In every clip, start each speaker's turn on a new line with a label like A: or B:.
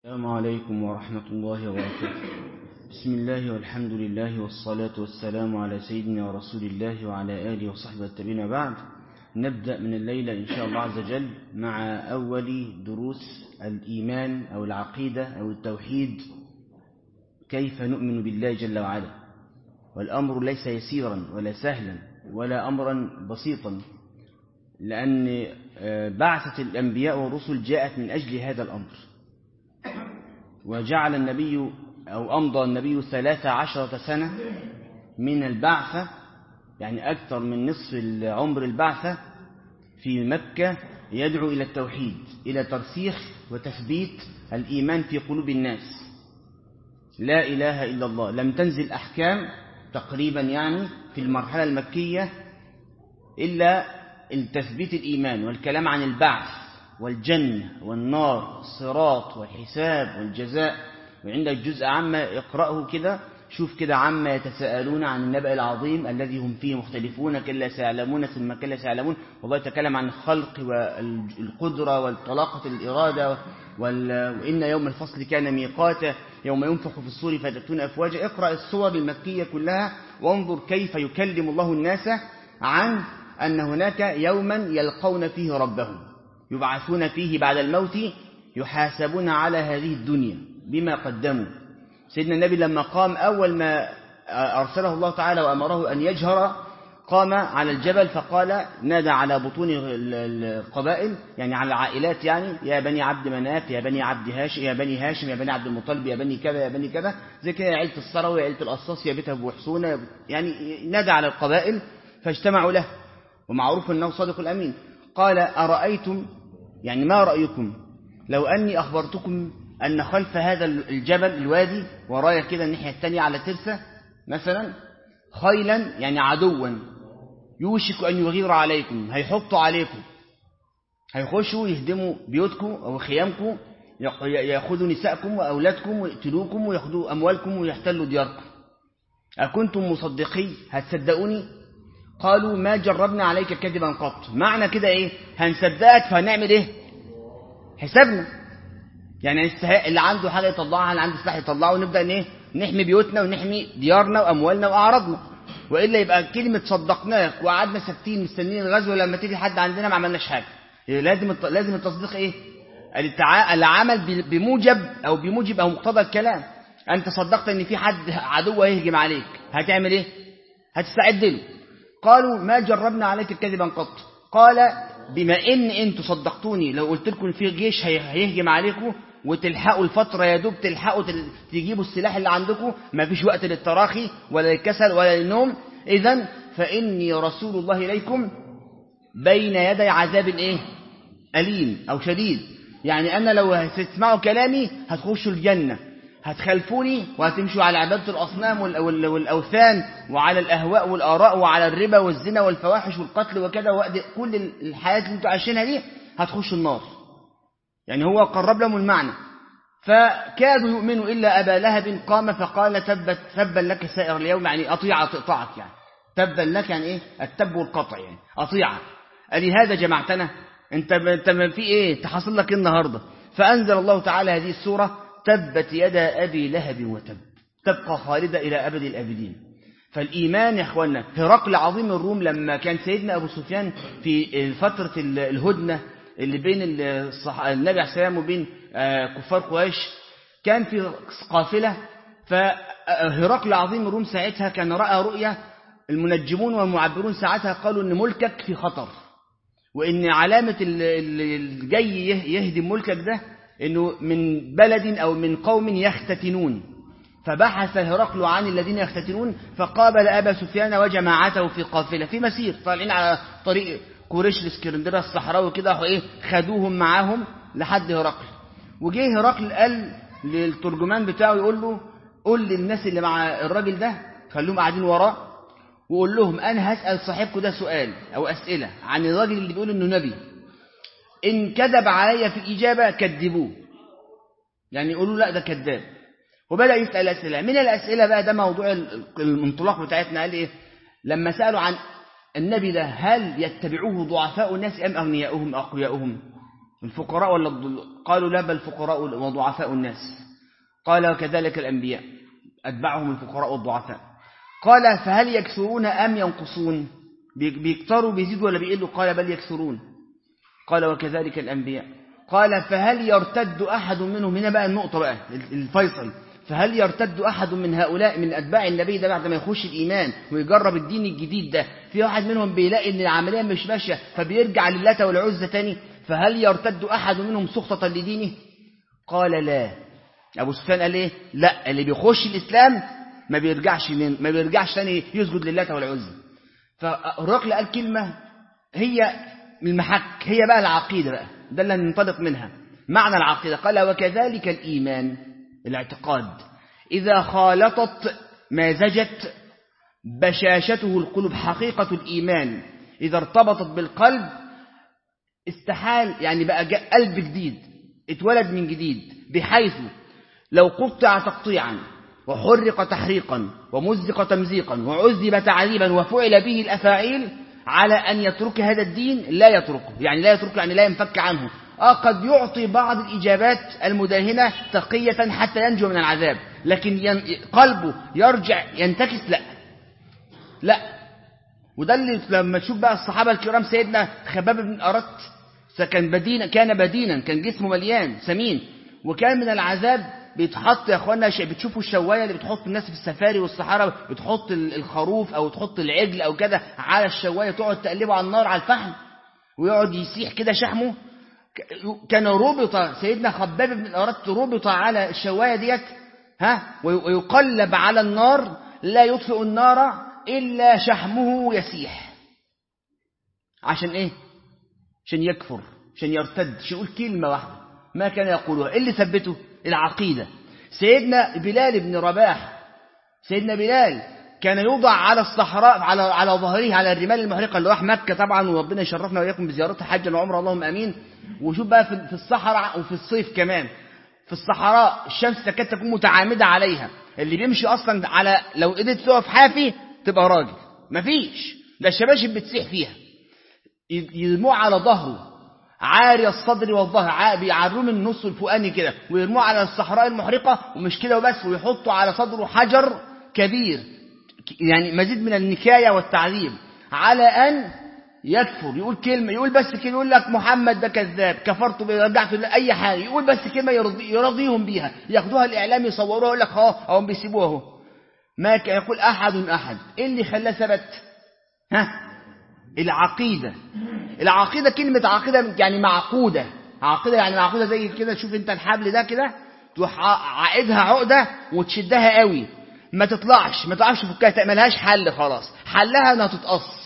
A: السلام عليكم ورحمة الله وبركاته بسم الله والحمد لله والصلاة والسلام على سيدنا رسول الله وعلى آله وصحبه التابعين بعد نبدأ من الليلة إن شاء الله عز وجل مع أول دروس الإيمان أو العقيدة أو التوحيد كيف نؤمن بالله جل وعلا والأمر ليس يسيرا ولا سهلا ولا أمرا بسيطا لأن بعثة الأنبياء والرسل جاءت من أجل هذا الأمر وجعل النبي أو أمضى النبي ثلاث عشرة سنة من البعثة يعني أكثر من نصف عمر البعثة في مكة يدعو إلى التوحيد إلى ترسيخ وتثبيت الإيمان في قلوب الناس لا إله إلا الله لم تنزل أحكام تقريبا يعني في المرحلة المكية إلا تثبيت الإيمان والكلام عن البعث والجنة والنار والصراط والحساب والجزاء وعندك جزء عامة اقرأه كده شوف كده عما يتساءلون عن النبأ العظيم الذي هم فيه مختلفون كلا سيعلمون ثم كلا سيعلمون والله يتكلم عن الخلق والقدرة والطلاقة الإرادة وإن يوم الفصل كان ميقاتا يوم ينفخ في الصور فتأتون أفواجا اقرأ الصور المكية كلها وانظر كيف يكلم الله الناس عن أن هناك يوما يلقون فيه ربهم يبعثون فيه بعد الموت يحاسبون على هذه الدنيا بما قدموا سيدنا النبي لما قام أول ما أرسله الله تعالى وأمره أن يجهر قام على الجبل فقال نادى على بطون القبائل يعني على العائلات يعني يا بني عبد مناف يا بني عبد هاشم يا بني هاشم يا بني عبد المطلب يا بني كذا يا بني كذا زي كده عيلة الثروي عيلة القصاص يا بيت أبو حسونة يعني نادى على القبائل فاجتمعوا له ومعروف أنه صادق الأمين قال أرأيتم يعني ما رأيكم لو أني أخبرتكم أن خلف هذا الجبل الوادي ورايا كده الناحية الثانية على ترسة مثلا خيلا يعني عدوا يوشك أن يغير عليكم هيحطوا عليكم هيخشوا يهدموا بيوتكم أو خيامكم يأخذوا نساءكم وأولادكم ويقتلوكم ويأخذوا أموالكم ويحتلوا دياركم أكنتم مصدقي هتصدقوني قالوا ما جربنا عليك كذبا قط معنى كده ايه هنصدقك فهنعمل ايه حسابنا يعني اللي عنده حاجه يطلعها اللي عنده سلاح يطلعه ونبدا ان ايه نحمي بيوتنا ونحمي ديارنا واموالنا واعراضنا والا يبقى كلمه صدقناك وقعدنا ساكتين مستنيين الغزو لما تيجي حد عندنا ما عملناش حاجه لازم لازم التصديق ايه العمل بموجب او بموجب او مقتضى الكلام انت صدقت ان في حد عدو هيهجم عليك هتعمل ايه هتستعد له قالوا ما جربنا عليك كذبا قط قال بما ان انتم صدقتوني لو قلت لكم في جيش هيهجم عليكم وتلحقوا الفترة يا دوب تلحقوا تجيبوا السلاح اللي عندكم ما فيش وقت للتراخي ولا للكسل ولا للنوم إذا فإني رسول الله إليكم بين يدي عذاب إيه؟ أليم أو شديد يعني أنا لو هتسمعوا كلامي هتخشوا الجنة هتخلفوني وهتمشوا على عبادة الأصنام والأوثان وعلى الأهواء والآراء وعلى الربا والزنا والفواحش والقتل وكذا وقت كل الحياة اللي انتوا عايشينها دي هتخشوا النار يعني هو قرب لهم المعنى فكادوا يؤمنوا إلا أبا لهب قام فقال تبت تبا لك سائر اليوم يعني أطيع تقطعك يعني تبا لك يعني إيه التب والقطع يعني أطيعك ألي هذا جمعتنا أنت أنت في إيه تحصل لك النهاردة فأنزل الله تعالى هذه السورة تبت يدا أبي لهب وتب تبقى خالدة إلى أبد الأبدين فالإيمان يا أخوانا هرقل عظيم الروم لما كان سيدنا أبو سفيان في فترة الهدنة اللي بين الصح... النبي عليه السلام وبين كفار قريش كان في قافلة فهرقل عظيم الروم ساعتها كان رأى رؤية المنجمون والمعبرون ساعتها قالوا أن ملكك في خطر وأن علامة الجاي يهدم ملكك ده أنه من بلد أو من قوم يختتنون فبحث هرقل عن الذين يختتنون فقابل أبا سفيان وجماعته في قافلة في مسير طالعين على طريق قريش الاسكندريه الصحراوي كده ايه خدوهم معاهم لحد هرقل وجه هرقل قال للترجمان بتاعه يقول له قول للناس اللي مع الراجل ده خلوهم قاعدين وراه وقول لهم انا هسال صاحبكم ده سؤال او اسئله عن الراجل اللي بيقول انه نبي ان كذب عليا في الاجابه كذبوه يعني يقولوا لا ده كذاب وبدا يسال اسئله من الاسئله بقى ده موضوع الانطلاق بتاعتنا قال ايه لما سالوا عن النبي ده هل يتبعوه ضعفاء الناس أم أغنياؤهم أقوياؤهم الفقراء ولا الضل... قالوا لا بل الفقراء وضعفاء الناس قال وكذلك الأنبياء أتبعهم الفقراء والضعفاء قال فهل يكثرون أم ينقصون بيكتروا بيزيدوا ولا بيقلوا قال بل يكثرون قال وكذلك الأنبياء قال فهل يرتد أحد منهم هنا بقى النقطة بقى الفيصل فهل يرتد أحد من هؤلاء من أتباع النبي ده بعد ما يخش الإيمان ويجرب الدين الجديد ده في واحد منهم بيلاقي إن العملية مش ماشية فبيرجع للات والعزة تاني فهل يرتد أحد منهم سخطة لدينه قال لا أبو سفيان قال إيه لا اللي بيخش الإسلام ما بيرجعش من ما بيرجعش تاني يسجد للات والعزة فالرقل قال كلمة هي المحك هي بقى العقيدة بقى ده اللي ننطلق منها معنى العقيدة قال وكذلك الإيمان الاعتقاد إذا خالطت مازجت بشاشته القلوب حقيقة الإيمان إذا ارتبطت بالقلب استحال يعني بقى قلب جديد اتولد من جديد بحيث لو قطع تقطيعا وحرق تحريقا ومزق تمزيقا وعذب تعذيبا وفعل به الأفاعيل على أن يترك هذا الدين لا يتركه يعني لا يتركه يعني لا ينفك عنه آه قد يعطي بعض الإجابات المداهنة تقية حتى ينجو من العذاب لكن ين... قلبه يرجع ينتكس لا لا وده اللي لما تشوف بقى الصحابة الكرام سيدنا خباب بن أرت كان بدينا كان بدينا كان جسمه مليان سمين وكان من العذاب بيتحط يا اخوانا بتشوفوا الشوايه اللي بتحط الناس في السفاري والصحراء بتحط الخروف او تحط العجل او كده على الشوايه تقعد تقلبه على النار على الفحم ويقعد يسيح كده شحمه كان ربط سيدنا خباب بن الأرت ربط على الشواية ديت ها ويقلب على النار لا يطفئ النار إلا شحمه يسيح عشان إيه عشان يكفر عشان يرتد عشان يقول كلمة واحدة ما كان يقولها إيه اللي ثبته العقيدة سيدنا بلال بن رباح سيدنا بلال كان يوضع على الصحراء على على ظهره على الرمال المحرقة اللي راح مكة طبعا وربنا يشرفنا وإياكم بزيارته حجا وعمرة اللهم أمين وشوف بقى في الصحراء وفي الصيف كمان في الصحراء الشمس تكاد تكون متعامدة عليها اللي بيمشي أصلا على لو قدرت تقف حافي تبقى راجل مفيش ده الشباشب بتسيح فيها يرموه على ظهره عاري الصدر والظهر بيعروه من النص الفوقاني كده ويرموه على الصحراء المحرقة ومش كده وبس ويحطوا على صدره حجر كبير يعني مزيد من النكاية والتعذيب على أن يكفر يقول كلمة يقول بس كلمة يقول لك محمد ده كذاب كفرت رجعت أي حاجة يقول بس كلمة يرضي يرضيهم بيها ياخدوها الإعلام يصوروها يقول لك اه أو بيسيبوها اهو ما يقول أحد أحد إيه اللي خلاه ثبت ها العقيدة العقيدة كلمة عقيدة يعني معقودة عقيدة يعني معقودة زي كده شوف انت الحبل ده كده تروح عقدها عقدة وتشدها قوي ما تطلعش ما تعرفش فكها ملهاش حل خلاص حلها انها تتقص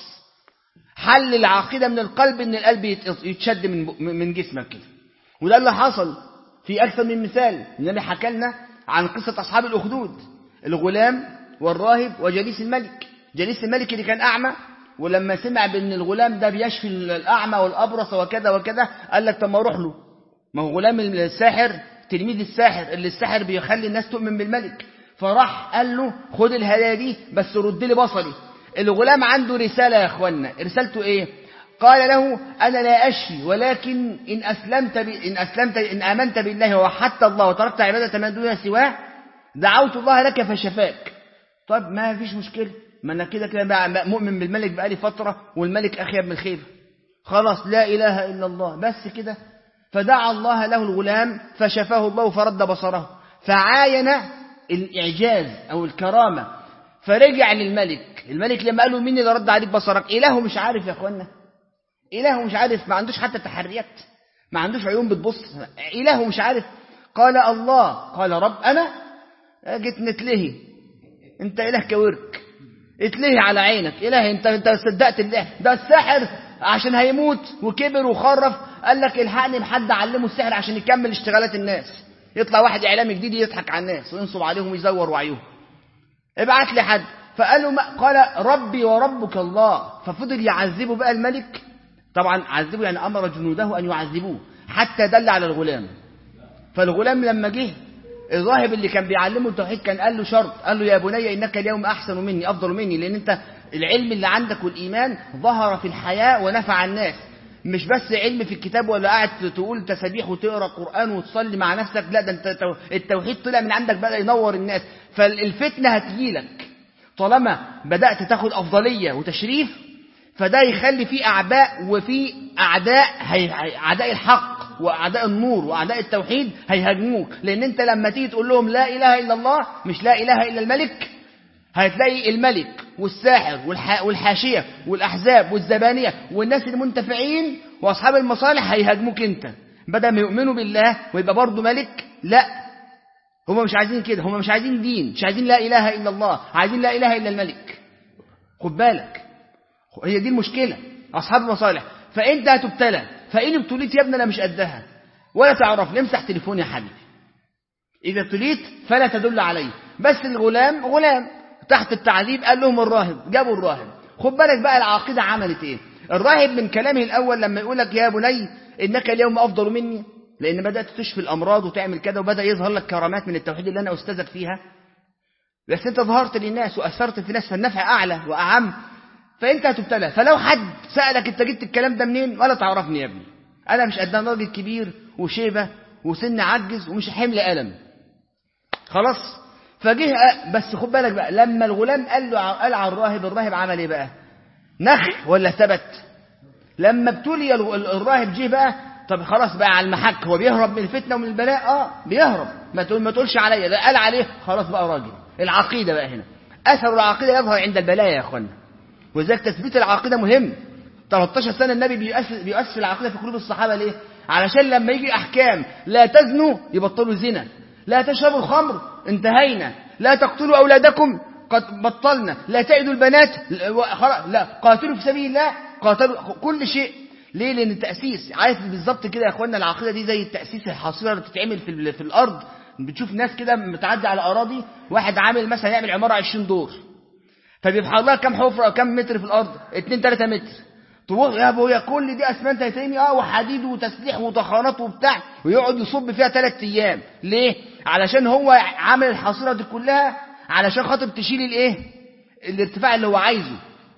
A: حل العقيدة من القلب ان القلب يتشد من من جسمك كده وده اللي حصل في اكثر من مثال النبي حكى لنا عن قصة اصحاب الاخدود الغلام والراهب وجليس الملك جليس الملك اللي كان اعمى ولما سمع بان الغلام ده بيشفي الاعمى والابرص وكذا وكذا قال لك طب ما اروح له ما هو غلام الساحر تلميذ الساحر اللي الساحر بيخلي الناس تؤمن بالملك فراح قال له خد الهدايا دي بس رد لي بصري الغلام عنده رسالة يا اخوانا رسالته ايه قال له انا لا اشفي ولكن ان اسلمت ب... ان اسلمت ان امنت بالله ووحدت الله وتركت عباده ما دون سواه دعوت الله لك فشفاك طب ما فيش مشكله ما انا كده كده بقى مؤمن بالملك بقالي فتره والملك اخي ابن الخير خلاص لا اله الا الله بس كده فدعا الله له الغلام فشفاه الله فرد بصره فعاين الاعجاز او الكرامه فرجع للملك الملك لما قال له مين اللي رد عليك بصرك إله مش عارف يا أخوانا إله مش عارف ما عندوش حتى تحريات ما عندوش عيون بتبص إله مش عارف قال الله قال رب أنا جيت نتلهي أنت إله كورك اتلهي على عينك إله أنت أنت صدقت الله ده الساحر عشان هيموت وكبر وخرف قال لك الحقني بحد علمه السحر عشان يكمل اشتغالات الناس يطلع واحد إعلامي جديد يضحك على الناس وينصب عليهم ويزور وعيهم ابعت لي حد فقالوا ما قال ربي وربك الله ففضل يعذبه بقى الملك طبعا عذبه يعني أمر جنوده أن يعذبوه حتى دل على الغلام فالغلام لما جه الراهب اللي كان بيعلمه التوحيد كان قال له شرط قال له يا بني إنك اليوم أحسن مني أفضل مني لأن أنت العلم اللي عندك والإيمان ظهر في الحياة ونفع الناس مش بس علم في الكتاب ولا قاعد تقول تسابيح وتقرا قران وتصلي مع نفسك لا ده انت التوحيد طلع من عندك بدا ينور الناس فالفتنه هتجيلك طالما بدات تاخد افضليه وتشريف فده يخلي في اعباء وفي اعداء هي... اعداء الحق واعداء النور واعداء التوحيد هيهاجموك لان انت لما تيجي تقول لهم لا اله الا الله مش لا اله الا الملك هتلاقي الملك والساحر والح... والحاشيه والاحزاب والزبانيه والناس المنتفعين واصحاب المصالح هيهاجموك انت بدل ما يؤمنوا بالله ويبقى برضه ملك لا هم مش عايزين كده هم مش عايزين دين مش عايزين لا اله الا الله عايزين لا اله الا الملك خد بالك هي دي المشكله اصحاب المصالح فانت هتبتلى فان ابتليت يا ابني انا مش قدها ولا تعرف امسح تليفوني يا حبيبي اذا ابتليت فلا تدل علي بس الغلام غلام تحت التعذيب قال لهم الراهب جابوا الراهب خد بالك بقى العقيده عملت ايه الراهب من كلامه الاول لما يقول لك يا بني انك اليوم افضل مني لان بدات تشفي الامراض وتعمل كده وبدا يظهر لك كرامات من التوحيد اللي انا استاذك فيها بس انت ظهرت للناس واثرت في ناس فالنفع اعلى واعم فانت هتبتلى فلو حد سالك انت جبت الكلام ده منين ولا تعرفني يا ابني انا مش قدام راجل كبير وشيبه وسن عجز ومش حمل قلم خلاص فجه بس خد بالك بقى لما الغلام قال له قال على الراهب الراهب عمل ايه بقى نخ ولا ثبت لما ابتلي الراهب جه بقى طب خلاص بقى على المحك هو بيهرب من الفتنه ومن البلاء اه بيهرب ما تقول ما تقولش عليا ده قال عليه خلاص بقى راجل العقيده بقى هنا اثر العقيده يظهر عند البلاء يا اخوانا وذلك تثبيت العقيده مهم 13 سنه النبي بيؤسس بيؤسس العقيده في قلوب الصحابه ليه علشان لما يجي احكام لا تزنوا يبطلوا زنا لا تشربوا الخمر انتهينا لا تقتلوا اولادكم قد بطلنا لا تعدوا البنات لا قاتلوا في سبيل الله قاتلوا كل شيء ليه لان التاسيس عارف بالظبط كده يا اخوانا العقيده دي زي التاسيس الحصيره اللي بتتعمل في في الارض بتشوف ناس كده متعدي على اراضي واحد عامل مثلا يعمل عماره 20 دور فبيبحر لها كام حفره كام متر في الارض 2 3 متر تروح يا ابويا كل دي اسمنت هيترمي اه وحديد وتسليح وطخانات وبتاع ويقعد يصب فيها ثلاث ايام ليه علشان هو عامل الحصيره دي كلها علشان خاطر تشيل الايه الارتفاع اللي هو عايزه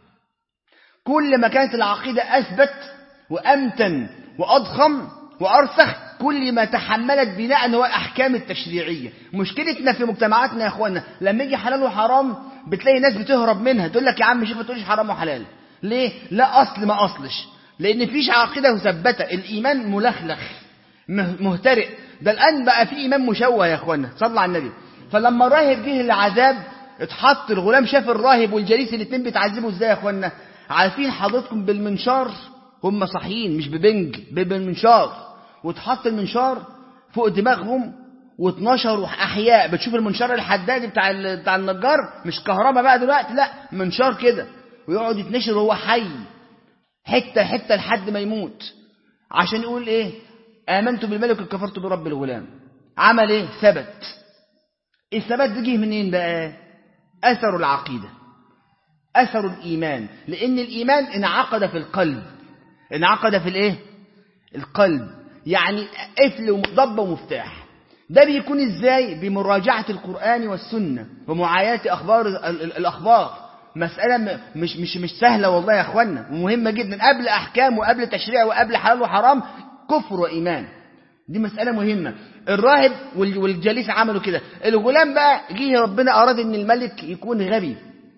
A: كل ما كانت العقيده اثبت وامتن واضخم وارسخ كل ما تحملت بناء هو الاحكام التشريعيه مشكلتنا في مجتمعاتنا يا اخوانا لما يجي حلال وحرام بتلاقي ناس بتهرب منها تقول لك يا عم شيخ ما تقولش حرام وحلال ليه لا اصل ما اصلش لان فيش عقيده مثبته الايمان ملخلخ مهترئ ده الان بقى في ايمان مشوه يا اخوانا صلى على النبي فلما الراهب جه العذاب اتحط الغلام شاف الراهب والجليس الاثنين بيتعذبوا ازاي يا اخوانا عارفين حضرتكم بالمنشار هم صحيين مش ببنج بالمنشار واتحط المنشار فوق دماغهم و12 احياء بتشوف المنشار الحدادي بتاع بتاع النجار مش كهرباء بقى دلوقتي لا منشار كده ويقعد يتنشر وهو حي حته حته لحد ما يموت عشان يقول ايه امنت بالملك وكفرت برب الغلام عمل ايه ثبت الثبات ده جه منين بقى اثر العقيده اثر الايمان لان الايمان انعقد في القلب انعقد في الايه القلب يعني قفل وضبه ومفتاح ده بيكون ازاي بمراجعه القران والسنه ومعاياه اخبار الاخبار مسألة مش مش مش سهلة والله يا اخوانا ومهمة جدا قبل احكام وقبل تشريع وقبل حلال وحرام كفر وايمان دي مسألة مهمة الراهب والجليس عملوا كده الغلام بقى جه ربنا اراد ان الملك يكون غبي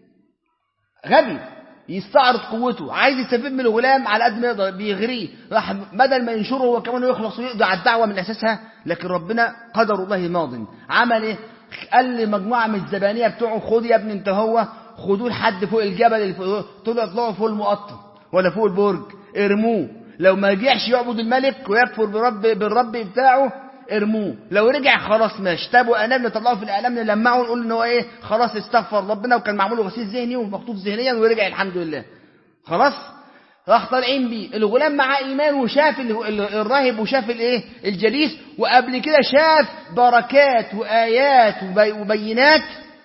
A: غبي يستعرض قوته عايز يستفيد من الغلام على قد ما يقدر بيغريه راح بدل ما ينشره هو كمان يخلص ويقضي على الدعوه من اساسها لكن ربنا قدر الله ماض عمل ايه قال لمجموعه من الزبانيه بتوعه خد يا ابني انت هو خدوه لحد فوق الجبل اللي فوق طلعوا طلعوا فوق المقطم ولا فوق البرج ارموه لو ما رجعش يعبد الملك ويكفر برب بالرب بتاعه ارموه لو رجع خلاص ماشي تابوا انام نطلعه في الاعلام نلمعه ونقول ان هو ايه خلاص استغفر ربنا وكان معمول له غسيل ذهني ومخطوف ذهنيا ورجع الحمد لله خلاص راح طالعين بيه الغلام معاه ايمان وشاف الراهب وشاف الايه الجليس وقبل كده شاف بركات وايات وبينات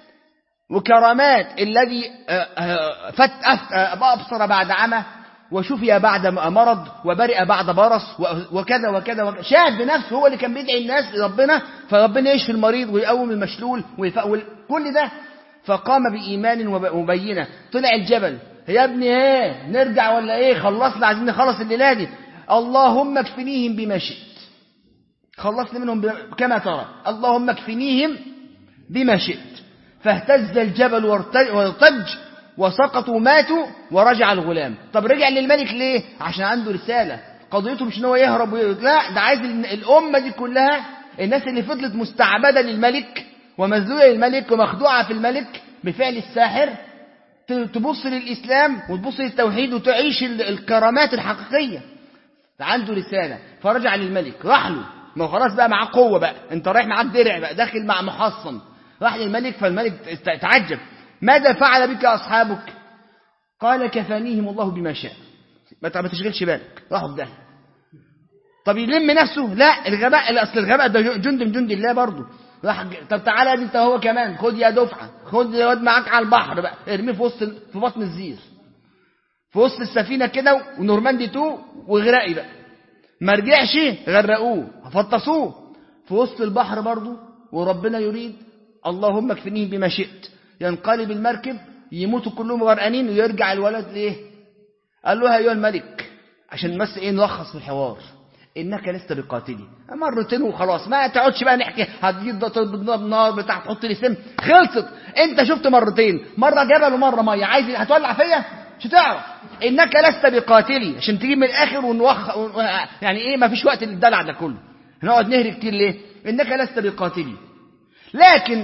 A: وكرامات الذي فت ابصر بعد عمى وشفي بعد مرض وبرئ بعد برص وكذا وكذا, وكذا شاهد بنفسه هو اللي كان بيدعي الناس لربنا فربنا يشفي المريض ويقوم المشلول ويفقول كل ده فقام بإيمان وبينة طلع الجبل يا ابني ايه نرجع ولا ايه خلصنا عايزين نخلص الليلة دي
B: اللهم اكفنيهم بما شئت خلصني منهم كما ترى اللهم اكفنيهم بما شئت فاهتز الجبل وارتج وسقطوا ماتوا ورجع الغلام طب رجع للملك ليه عشان عنده رسالة قضيته مش ان هو يهرب لا ده عايز الأمة دي كلها الناس اللي فضلت مستعبدة للملك ومذلولة للملك ومخدوعة في الملك بفعل الساحر تبص للإسلام وتبص للتوحيد وتعيش الكرامات الحقيقية عنده رسالة فرجع للملك راح له ما خلاص بقى معاه قوة بقى انت رايح معاك درع بقى داخل مع محصن راح للملك فالملك تعجب ماذا فعل بك أصحابك قال كفانيهم الله بما شاء ما تشغلش بالك راحوا في داهيه طب يلم نفسه لا الغباء اصل الغباء ده جند من جند الله برضه راح طب تعالى انت هو كمان خد يا دفعه خد يا واد معاك على البحر بقى ارميه في وسط في بطن الزير في وسط السفينه كده ونورماندي 2 واغرقي بقى ما رجعش غرقوه فطسوه في وسط البحر برضه وربنا يريد اللهم اكفنيهم بما شئت ينقلب المركب يموتوا كلهم غرقانين ويرجع الولد ليه قال له ايها الملك عشان بس ايه نلخص في الحوار انك لست بقاتلي مرتين وخلاص ما تقعدش بقى نحكي هتجيب نار بتاع تحط لي سم خلصت انت شفت مرتين مره جبل ومره ميه عايز هتولع فيا مش هتعرف انك لست بقاتلي عشان تجيب من الاخر ونوخ يعني ايه ما فيش وقت للدلع ده كله هنقعد نهري كتير ليه انك لست بقاتلي لكن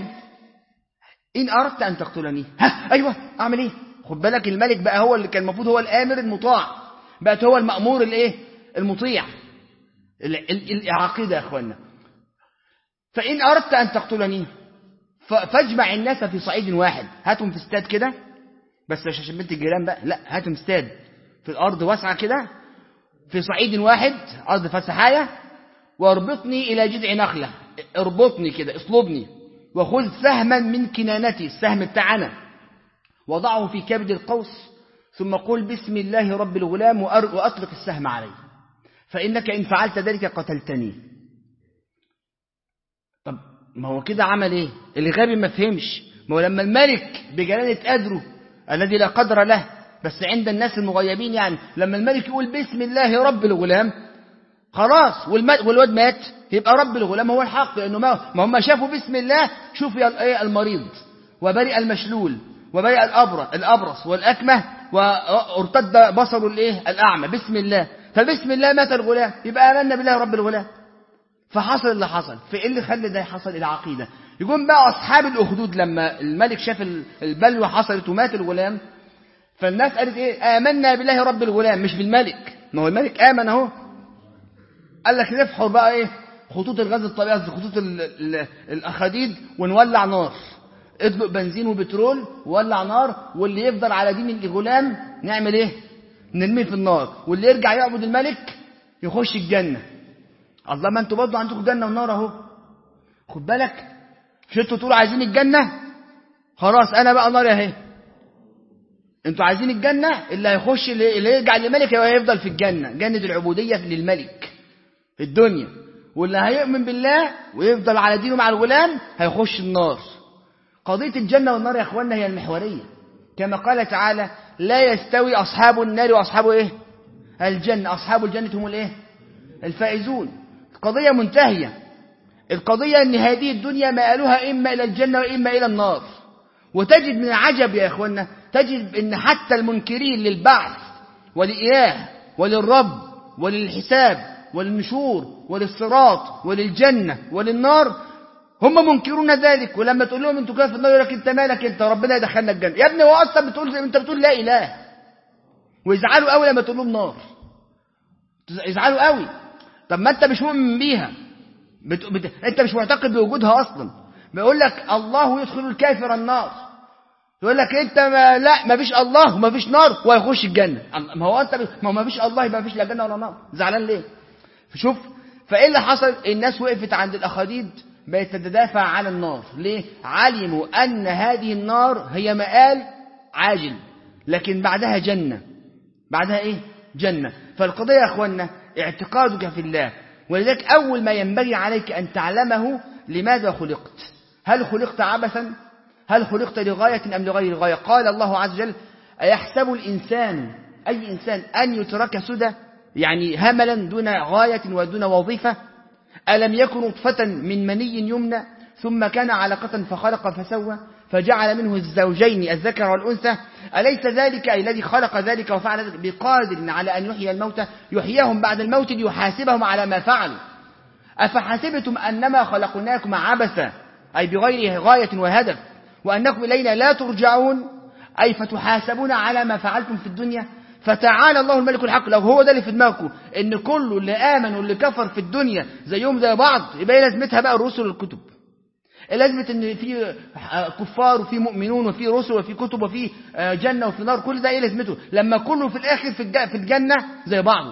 B: إن أردت أن تقتلني ها أيوة أعمل إيه خد بالك الملك بقى هو اللي كان المفروض هو الآمر المطاع بقت هو المأمور الإيه المطيع العقيدة يا أخوانا فإن أردت أن تقتلني فاجمع الناس في صعيد واحد هاتهم في استاد كده بس مش عشان بنت الجيران بقى لا هاتهم استاد في الأرض واسعة كده في صعيد واحد أرض فسحاية واربطني إلى جذع نخلة اربطني كده اصلبني وخذ سهما من كنانتي السهم بتاعنا وضعه في كبد القوس ثم قل بسم الله رب الغلام وأطلق السهم عليه فإنك إن فعلت ذلك قتلتني طب ما هو كده عمل إيه الغبي ما فهمش ما هو لما الملك بجلالة قدره الذي لا قدر له بس عند الناس المغيبين يعني لما الملك يقول بسم الله رب الغلام خلاص والواد مات يبقى رب الغلام هو الحق لأنه ما, ما هم شافوا بسم الله شوفوا المريض وبرئ المشلول وبرئ الأبرص, الأبرص والأكمه وارتد بصر الايه الأعمى بسم الله فبسم الله مات الغلام يبقى آمنا بالله رب الغلام فحصل اللي حصل فإيه اللي خلى ده يحصل العقيدة يقوم بقى أصحاب الأخدود لما الملك شاف البلوى حصلت ومات الغلام فالناس قالت إيه آمنا بالله رب الغلام مش بالملك ما هو الملك آمن أهو قال لك نفحر بقى إيه خطوط الغاز الطبيعي خطوط ال ال الأخاديد ونولع نار اطلق بنزين وبترول وولع نار واللي يفضل على دين الغلام نعمل ايه نرميه في النار واللي يرجع يعبد الملك يخش الجنة الله ما انتوا برضه عندكم جنة ونار اهو خد بالك مش انتوا تقولوا عايزين الجنة خلاص انا بقى نار اهي انتوا عايزين الجنة اللي هيخش اللي يرجع للملك هو هيفضل في الجنة جنة العبودية للملك في الدنيا واللي هيؤمن بالله ويفضل على دينه مع الغلام هيخش النار قضية الجنة والنار يا اخوانا هي المحورية كما قال تعالى لا يستوي أصحاب النار وأصحاب إيه الجنة أصحاب الجنة هم الإيه الفائزون القضية منتهية القضية أن هذه الدنيا مآلها إما إلى الجنة وإما إلى النار وتجد من العجب يا أخوانا تجد أن حتى المنكرين للبعث والإله وللرب وللحساب وللنشور وللصراط وللجنة وللنار هم منكرون ذلك ولما تقول لهم انتوا كده في النار يقول لك انت مالك انت ربنا يدخلنا الجنه يا ابني هو اصلا بتقول انت بتقول لا اله ويزعلوا قوي لما تقول لهم نار يزعلوا قوي طب ما انت مش مؤمن بيها بت... بت... انت مش معتقد بوجودها اصلا بيقول لك الله يدخل الكافر النار يقول لك انت ما لا ما فيش الله وما فيش نار وهيخش الجنه ما هو انت ما هو ما فيش الله يبقى ما فيش لا جنه ولا نار زعلان ليه شوف فايه اللي حصل الناس وقفت عند الاخاديد بقت تتدافع عن النار ليه علموا أن هذه النار هي مآل عاجل لكن بعدها جنة بعدها إيه جنة فالقضية يا أخوانا اعتقادك في الله ولذلك أول ما ينبغي عليك أن تعلمه لماذا خلقت هل خلقت عبثا هل خلقت لغاية أم لغير غاية قال الله عز وجل أيحسب الإنسان أي إنسان أن يترك سدى يعني هملا دون غاية ودون وظيفة ألم يكن نطفة من مني يمنى ثم كان علقة فخلق فسوى فجعل منه الزوجين الذكر والأنثى أليس ذلك أي الذي خلق ذلك وفعل ذلك بقادر على أن يحيي الموتى يحييهم بعد الموت ليحاسبهم على ما فعلوا أفحسبتم أنما خلقناكم عبثا أي بغير غاية وهدف وأنكم إلينا لا ترجعون أي فتحاسبون على ما فعلتم في الدنيا فتعالى الله الملك الحق لو هو ده اللي في دماغكم ان كله اللي امن واللي كفر في الدنيا زيهم زي بعض يبقى ايه لازمتها بقى الرسل والكتب إيه لازمه ان في كفار وفي مؤمنون وفي رسل وفي كتب وفي جنه وفي نار كل ده ايه لازمته لما كله في الاخر في الج- في الجنه زي بعضه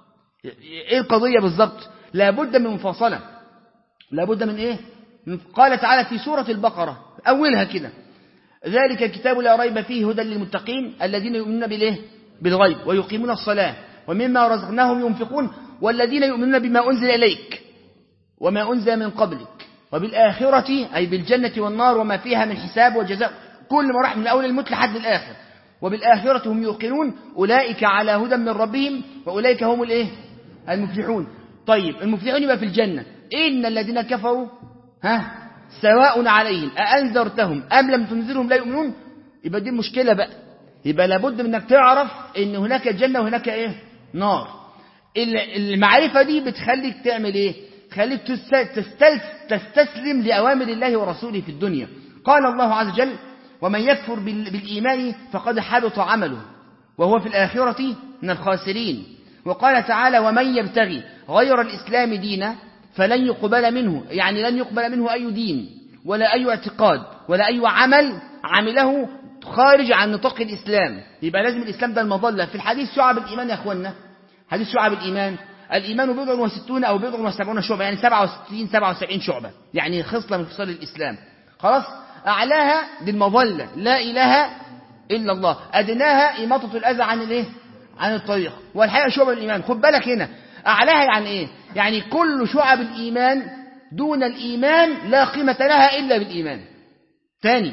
B: ايه القضيه بالظبط لابد من مفاصله لابد من ايه من- قال تعالى في سوره البقره اولها كده ذلك الكتاب لا ريب فيه هدى للمتقين الذين يؤمنون بالايه بالغيب ويقيمون الصلاة ومما رزقناهم ينفقون والذين يؤمنون بما أنزل إليك وما أنزل من قبلك وبالآخرة أي بالجنة والنار وما فيها من حساب وجزاء كل ما راح من الأول الموت لحد الآخر وبالآخرة هم يوقنون أولئك على هدى من ربهم وأولئك هم الإيه المفلحون طيب المفلحون يبقى في الجنة إن الذين كفروا ها سواء عليهم أأنذرتهم أم لم تنذرهم لا يؤمنون يبقى دي المشكلة بقى يبقى لابد من انك تعرف ان هناك جنة وهناك ايه نار ال- المعرفة دي بتخليك تعمل ايه تخليك تست- تستل- تستسلم لأوامر الله ورسوله في الدنيا قال الله عز وجل ومن يكفر بال- بالإيمان فقد حبط عمله وهو في الآخرة من الخاسرين وقال تعالى ومن يبتغي غير الإسلام دينا فلن يقبل منه يعني لن يقبل منه أي دين ولا أي اعتقاد ولا أي عمل عمله خارج عن نطاق الإسلام يبقى لازم الإسلام ده المظلة في الحديث شعب الإيمان يا أخوانا حديث شعب الإيمان الإيمان بضع وستون أو بضع وسبعون شعبة يعني سبعة وستين سبعة وسبعين شعبة يعني خصلة من خصال الإسلام خلاص أعلاها للمظلة لا إله إلا الله أدناها إماطة الأذى عن الإيه عن الطريق والحقيقة شعب الإيمان خد بالك هنا أعلاها يعني إيه يعني كل شعب الإيمان دون الإيمان لا قيمة لها إلا بالإيمان ثاني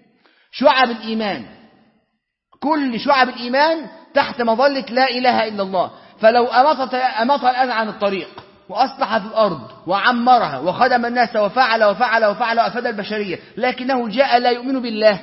B: شعب الإيمان كل شعب الإيمان تحت مظلة لا إله إلا الله فلو أمطت أمطها الأذى عن الطريق وأصلح في الأرض وعمرها وخدم الناس وفعل وفعل وفعل وأفاد البشرية لكنه جاء لا يؤمن بالله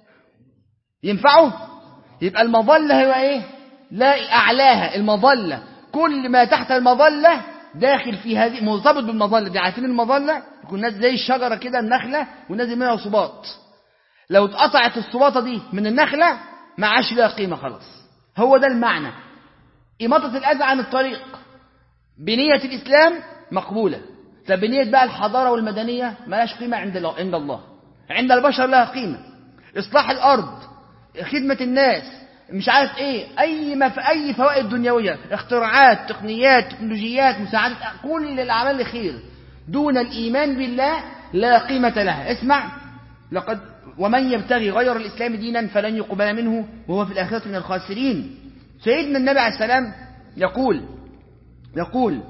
B: ينفعه يبقى المظلة هو إيه لا أعلاها المظلة كل ما تحت المظلة داخل في هذه مرتبط بالمظلة دي عارفين المظلة يكون نازل زي الشجرة كده النخلة ونازل منها صباط لو اتقطعت الصباطة دي من النخلة ما عادش لها قيمة خلاص هو ده المعنى إماطة الأذى عن الطريق بنية الإسلام مقبولة طب بنية بقى الحضارة والمدنية ملاش قيمة عند الله عند الله عند البشر لها قيمة إصلاح الأرض خدمة الناس مش عارف ايه اي ما في اي فوائد دنيويه اختراعات تقنيات تكنولوجيات مساعدات كل الاعمال الخير دون الايمان بالله لا قيمه لها اسمع لقد ومن يبتغي غير الاسلام دينا فلن يقبل منه وهو في الاخره من الخاسرين سيدنا النبي عليه السلام يقول يقول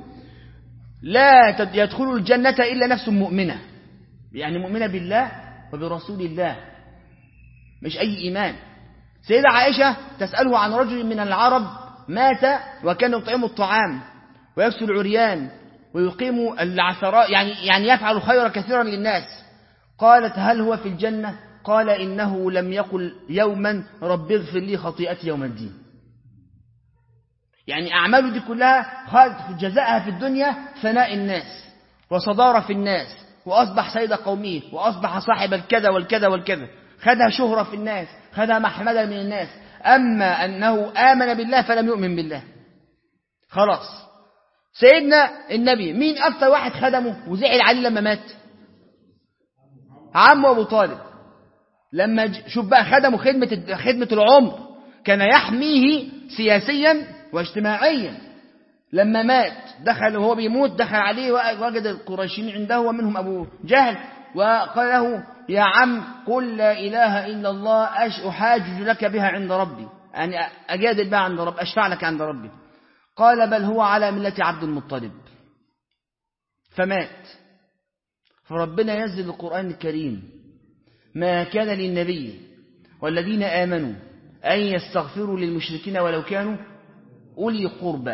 B: لا تد- يدخل الجنه الا نفس مؤمنه يعني مؤمنه بالله وبرسول الله مش اي ايمان سيدة عائشة تسأله عن رجل من العرب مات وكان يطعم الطعام ويكسو العريان ويقيم العثراء يعني يعني يفعل الخير كثيرا للناس قالت هل هو في الجنة قال إنه لم يقل يوما رب اغفر لي خطيئتي يوم الدين يعني أعماله دي كلها خالد جزاءها في الدنيا ثناء الناس وصدارة في الناس وأصبح سيد قومه وأصبح صاحب الكذا والكذا والكذا خدها شهرة في الناس خدها محمدا من الناس أما أنه آمن بالله فلم يؤمن بالله خلاص سيدنا النبي مين أكثر واحد خدمه وزعل عليه لما مات عمه أبو طالب لما ج- شوف بقى خدمه خدمة خدمة العمر كان يحميه سياسيا واجتماعيا لما مات دخل وهو بيموت دخل عليه وجد القريشيين عنده ومنهم أبو جهل وقال له يا عم قل لا إله إلا الله أش أحاجج لك بها عند ربي يعني أجادل بها عند ربي أشفع لك عند ربي قال بل هو على ملة عبد المطلب فمات فربنا ينزل القرآن الكريم ما كان للنبي والذين آمنوا أن يستغفروا للمشركين ولو كانوا أولي قربى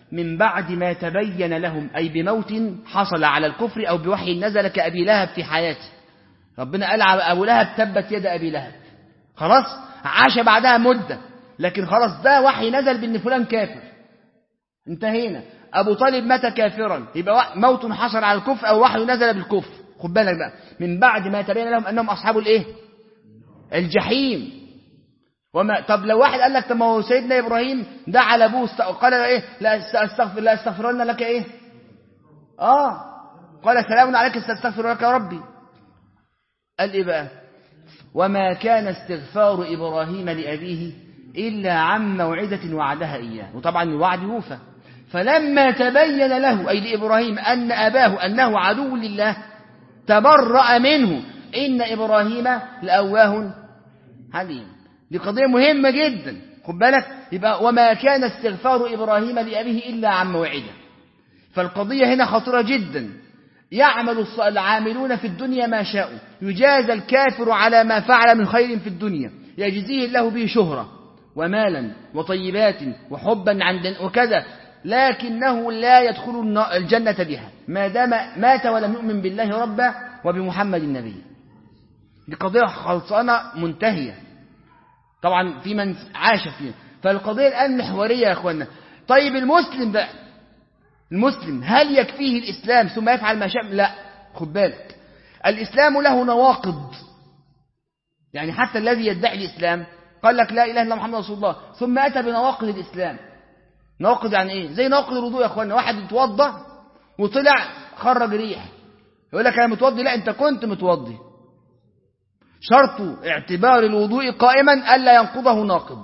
B: من بعد ما تبين لهم أي بموت حصل على الكفر أو بوحي نزل كأبي لهب في حياته ربنا قال على أبو لهب تبت يد أبي لهب خلاص عاش بعدها مدة لكن خلاص ده وحي نزل بأن فلان كافر انتهينا أبو طالب مات كافرا يبقى موت حصل على الكفر أو وحي نزل بالكفر خد بالك بقى من بعد ما تبين لهم أنهم أصحاب الإيه الجحيم وما طب لو واحد قال لك طب ما هو سيدنا ابراهيم دعا على ابوه است... قال له ايه لا استغفر لا استغفرن لك ايه اه قال سلام عليك استغفر لك ربي قال ايه بقى وما كان استغفار ابراهيم لابيه الا عن موعده وعدها اياه وطبعا الوعد يوفى فلما تبين له اي لابراهيم ان اباه انه عدو لله تبرأ منه ان ابراهيم لاواه حليم دي قضية مهمة جدا خد بالك يبقى وما كان استغفار إبراهيم لأبيه إلا عن موعده فالقضية هنا خطيرة جدا يعمل العاملون في الدنيا ما شاءوا يجازى الكافر على ما فعل من خير في الدنيا يجزيه الله به شهرة ومالا وطيبات وحبا عند وكذا لكنه لا يدخل الجنة بها ما دام مات ولم يؤمن بالله ربا وبمحمد النبي دي قضية خلصانة منتهية طبعا في من عاش فيها فالقضية الآن محورية يا أخوانا طيب المسلم بقى المسلم هل يكفيه الإسلام ثم يفعل ما شاء لا خد بالك الإسلام له نواقض يعني حتى الذي يدعي الإسلام قال لك لا إله إلا محمد رسول الله ثم أتى بنواقض الإسلام نواقض يعني إيه زي نواقض الوضوء يا أخوانا واحد يتوضأ وطلع خرج ريح يقول لك أنا متوضي لا أنت كنت متوضي شرط اعتبار الوضوء قائما ألا ينقضه ناقض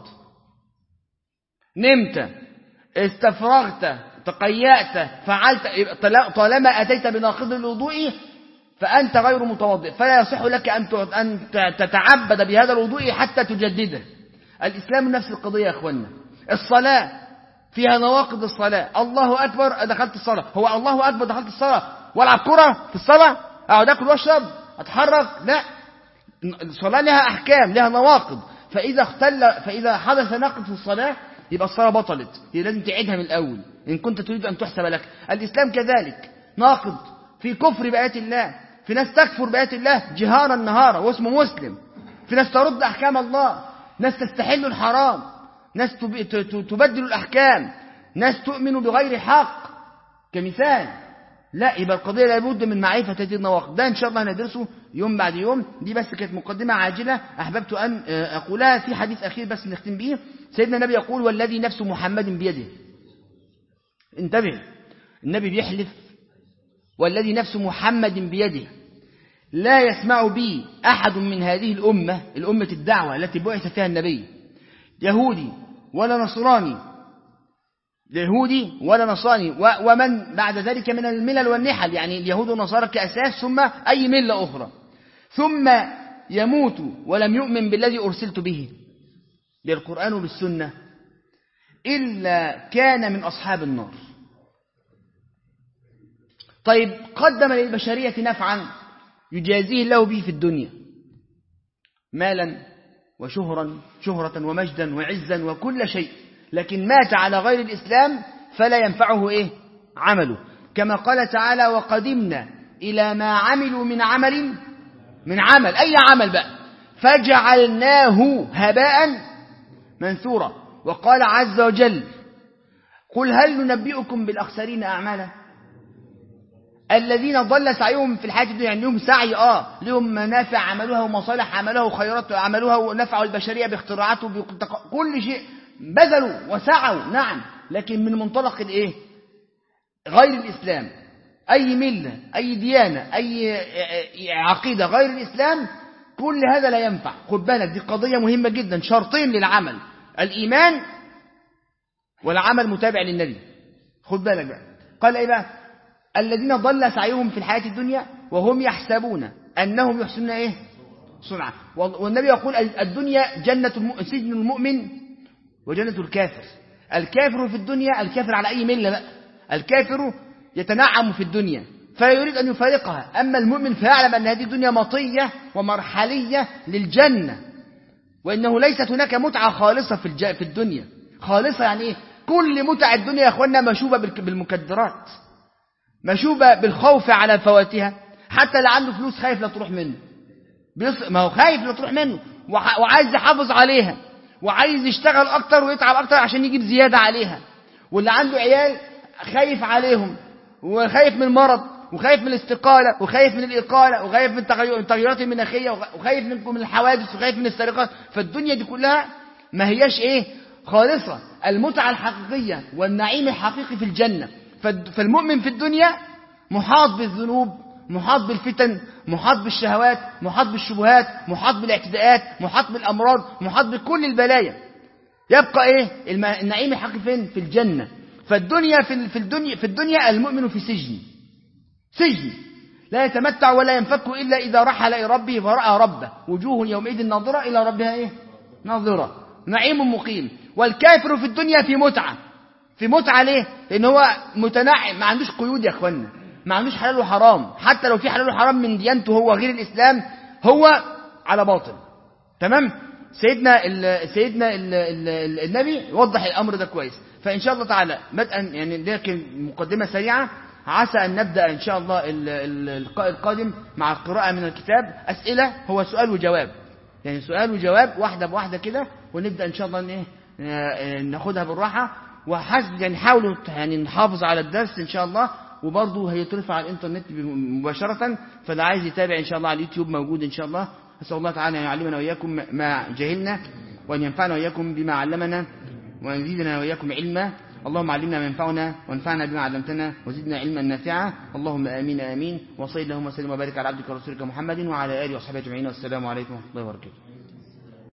B: نمت استفرغت تقيأت فعلت طالما أتيت بناقض الوضوء فأنت غير متوضئ فلا يصح لك أن تتعبد بهذا الوضوء حتى تجدده الإسلام نفس القضية يا أخوانا الصلاة فيها نواقض الصلاة الله أكبر دخلت الصلاة هو الله أكبر دخلت الصلاة والعب كرة في الصلاة أقعد أكل وأشرب أتحرك لا الصلاة لها أحكام لها نواقض فإذا اختل فإذا حدث ناقض في الصلاة يبقى الصلاة بطلت هي لازم تعيدها من الأول إن كنت تريد أن تحسب لك الإسلام كذلك ناقض في كفر بآيات الله في ناس تكفر بآيات الله جهارا نهارا واسمه مسلم في ناس ترد أحكام الله ناس تستحل الحرام ناس تبدل الأحكام ناس تؤمن بغير حق كمثال لا يبقى القضية لابد من معرفة هذه النواقض ده إن شاء الله هندرسه يوم بعد يوم دي بس كانت مقدمة عاجلة أحببت أن أقولها في حديث أخير بس نختم به سيدنا النبي يقول والذي نفس محمد بيده انتبه النبي بيحلف والذي نفس محمد بيده لا يسمع بي أحد من هذه الأمة الأمة الدعوة التي بعث فيها النبي يهودي ولا نصراني يهودي ولا نصراني ومن بعد ذلك من الملل والنحل يعني اليهود والنصارى كأساس ثم أي ملة أخرى ثم يموت ولم يؤمن بالذي أرسلت به بالقرآن وبالسنة إلا كان من أصحاب النار طيب قدم للبشرية نفعا يجازيه الله به في الدنيا مالا وشهرا شهرة ومجدا وعزا وكل شيء لكن مات على غير الإسلام فلا ينفعه إيه عمله كما قال تعالى وقدمنا إلى ما عملوا من عمل من عمل أي عمل بقى فجعلناه هباء منثورا وقال عز وجل قل هل ننبئكم بالأخسرين أعمالا الذين ضل سعيهم في الحياة الدنيا يعني لهم سعي آه لهم منافع عملوها ومصالح عملوها وخيرات عملوها ونفعوا البشرية باختراعات كل شيء بذلوا وسعوا نعم لكن من منطلق الايه غير الإسلام أي ملة أي ديانة أي عقيدة غير الإسلام كل هذا لا ينفع خد بالك دي قضية مهمة جدا شرطين للعمل الإيمان والعمل متابع للنبي خد بالك بقى قال إيه بقى الذين ضل سعيهم في الحياة الدنيا وهم يحسبون أنهم يحسنون إيه صنعا والنبي يقول الدنيا جنة الم... سجن المؤمن وجنة الكافر الكافر في الدنيا الكافر على أي ملة بقى الكافر يتنعم في الدنيا فلا يريد أن يفارقها أما المؤمن فيعلم أن هذه الدنيا مطية ومرحلية للجنة وإنه ليست هناك متعة خالصة في في الدنيا خالصة يعني إيه كل متع الدنيا يا اخوانا مشوبة بالك- بالمكدرات مشوبة بالخوف على فواتها حتى اللي عنده فلوس خايف لا تروح منه بيص... ما هو خايف لا تروح منه وح... وعايز يحافظ عليها وعايز يشتغل اكتر ويتعب اكتر عشان يجيب زيادة عليها واللي عنده عيال خايف عليهم وخايف من المرض وخايف من الاستقالة وخايف من الإقالة وخايف من التغير- التغيرات المناخية وخ- وخايف من من الحوادث وخايف من السرقات فالدنيا دي كلها ما هياش ايه خالصة المتعة الحقيقية والنعيم الحقيقي في الجنة فالد- فالمؤمن في الدنيا محاط بالذنوب محاط بالفتن محاط بالشهوات محاط بالشبهات محاط بالاعتداءات محاط بالأمراض محاط بكل البلايا يبقى ايه الم- النعيم الحقيقي فين في الجنة فالدنيا في ال- في الدنيا في الدنيا المؤمن في سجن سجن لا يتمتع ولا ينفك إلا إذا رحل إلى ربه فرأى ربه وجوه يومئذ ناظرة إلى ربها إيه ناظرة نعيم مقيم والكافر في الدنيا في متعة في متعة ليه لأن هو متنعم ما عندوش قيود يا أخوانا ما عندوش حلال وحرام حتى لو في حلال وحرام من ديانته هو غير الإسلام هو على باطل تمام سيدنا ال سيدنا ال ال النبي وضح الامر ده كويس فان شاء الله تعالى بدءا يعني ده كان مقدمه سريعه عسى ان نبدا ان شاء الله ال- ال- اللقاء القادم مع القراءه من الكتاب اسئله هو سؤال وجواب يعني سؤال وجواب واحده بواحده كده ونبدا ان شاء الله ان ايه آه، ناخدها بالراحه وحسب يعني حاولوا يعني نحافظ على الدرس ان شاء الله وبرضه هيترفع على الانترنت مباشره فاللي عايز يتابع ان شاء الله على اليوتيوب موجود ان شاء الله أسأل الله تعالى أن يعلمنا وإياكم ما جهلنا وأن ينفعنا وإياكم بما علمنا وأن يزيدنا وإياكم علما اللهم علمنا ما ينفعنا وانفعنا بما علمتنا وزدنا علما نافعا اللهم آمين آمين وصلى اللهم وسلم وبارك على عبدك ورسولك محمد وعلى آله وصحبه أجمعين والسلام عليكم ورحمة الله وبركاته